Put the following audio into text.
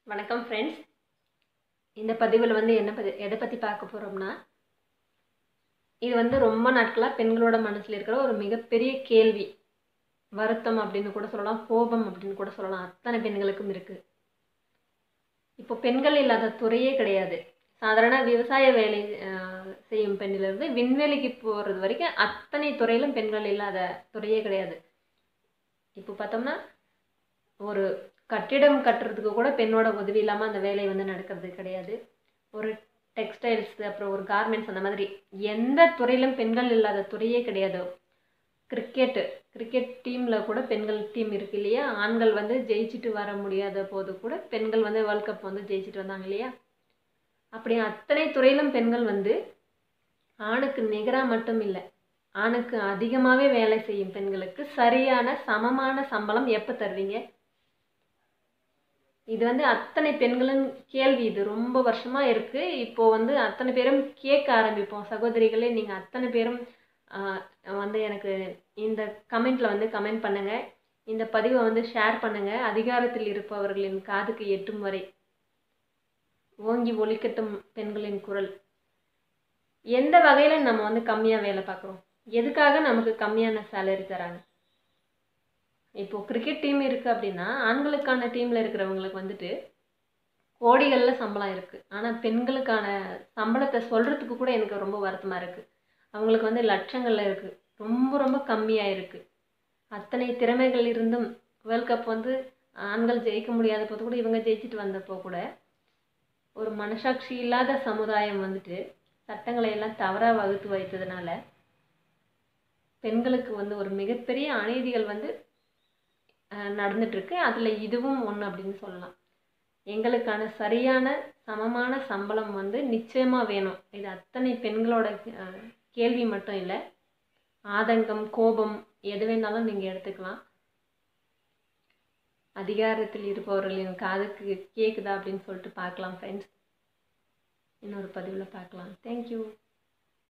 வணக்கம் ஃப்ரெண்ட்ஸ் இந்த பதிவில் வந்து என்ன பதி எதை பற்றி பார்க்க போகிறோம்னா இது வந்து ரொம்ப நாட்களாக பெண்களோட மனசில் இருக்கிற ஒரு மிகப்பெரிய கேள்வி வருத்தம் அப்படின்னு கூட சொல்லலாம் கோபம் அப்படின்னு கூட சொல்லலாம் அத்தனை பெண்களுக்கும் இருக்குது இப்போ பெண்கள் இல்லாத துறையே கிடையாது சாதாரண விவசாய வேலை அஹ், செய்யும் பெண்ணிலிருந்து விண்வெளிக்கு போகிறது வரைக்கும் அத்தனை துறையிலும் பெண்கள் இல்லாத துறையே கிடையாது இப்போ பார்த்தோம்னா ஒரு கட்டிடம் கட்டுறதுக்கு கூட பெண்ணோட உதவி இல்லாமல் அந்த வேலை வந்து நடக்கிறது கிடையாது ஒரு டெக்ஸ்டைல்ஸ் அப்புறம் ஒரு கார்மெண்ட்ஸ் அந்த மாதிரி எந்த துறையிலும் பெண்கள் இல்லாத துறையே கிடையாது கிரிக்கெட்டு கிரிக்கெட் டீமில் கூட பெண்கள் டீம் இருக்கு இல்லையா ஆண்கள் வந்து ஜெயிச்சுட்டு வர முடியாத போது கூட பெண்கள் வந்து வேர்ல்ட் கப் வந்து ஜெயிச்சுட்டு வந்தாங்க இல்லையா அப்படி அத்தனை துறையிலும் பெண்கள் வந்து ஆணுக்கு நிகராக மட்டும் இல்லை ஆணுக்கு அதிகமாகவே வேலை செய்யும் பெண்களுக்கு சரியான சமமான சம்பளம் எப்போ தருவீங்க இது வந்து அத்தனை பெண்களின் கேள்வி இது ரொம்ப வருஷமா இருக்கு இப்போ வந்து அத்தனை பேரும் கேட்க ஆரம்பிப்போம் சகோதரிகளே நீங்க அத்தனை பேரும் ஆஹ், வந்து எனக்கு இந்த கமெண்ட்ல வந்து கமெண்ட் பண்ணுங்க இந்த பதிவை வந்து ஷேர் பண்ணுங்க அதிகாரத்தில் இருப்பவர்களின் காதுக்கு எட்டும் வரை ஓங்கி ஒலிக்கட்டும் பெண்களின் குரல் எந்த வகையில நம்ம வந்து கம்மியா வேலை பார்க்குறோம் எதுக்காக நமக்கு கம்மியான சேலரி தராங்க இப்போ கிரிக்கெட் டீம் இருக்குது அப்படின்னா ஆண்களுக்கான டீமில் இருக்கிறவங்களுக்கு வந்துட்டு கோடிகளில் சம்பளம் இருக்குது ஆனால் பெண்களுக்கான சம்பளத்தை சொல்கிறதுக்கு கூட எனக்கு ரொம்ப வருத்தமாக இருக்குது அவங்களுக்கு வந்து லட்சங்களில் இருக்குது ரொம்ப ரொம்ப கம்மியாக இருக்குது அத்தனை திறமைகள் இருந்தும் வேர்ல்ட் கப் வந்து ஆண்கள் ஜெயிக்க முடியாத போது கூட இவங்க ஜெயிச்சுட்டு வந்தப்போ கூட ஒரு மனசாட்சி இல்லாத சமுதாயம் வந்துட்டு சட்டங்களை எல்லாம் தவறாக வகுத்து வைத்ததுனால பெண்களுக்கு வந்து ஒரு மிகப்பெரிய அநீதிகள் வந்து அஹ், நடந்துட்டு இருக்கு அதில் இதுவும் ஒன்று அப்படின்னு சொல்லலாம் எங்களுக்கான சரியான சமமான சம்பளம் வந்து நிச்சயமாக வேணும் இது அத்தனை பெண்களோட அஹ், கேள்வி மட்டும் இல்லை ஆதங்கம் கோபம் எது வேணாலும் நீங்கள் எடுத்துக்கலாம் அதிகாரத்தில் இருப்பவர்களின் காதுக்கு கேட்குதா அப்படின்னு சொல்லிட்டு பார்க்கலாம் ஃப்ரெண்ட்ஸ் இன்னொரு பதிவில் பார்க்கலாம் தேங்க்யூ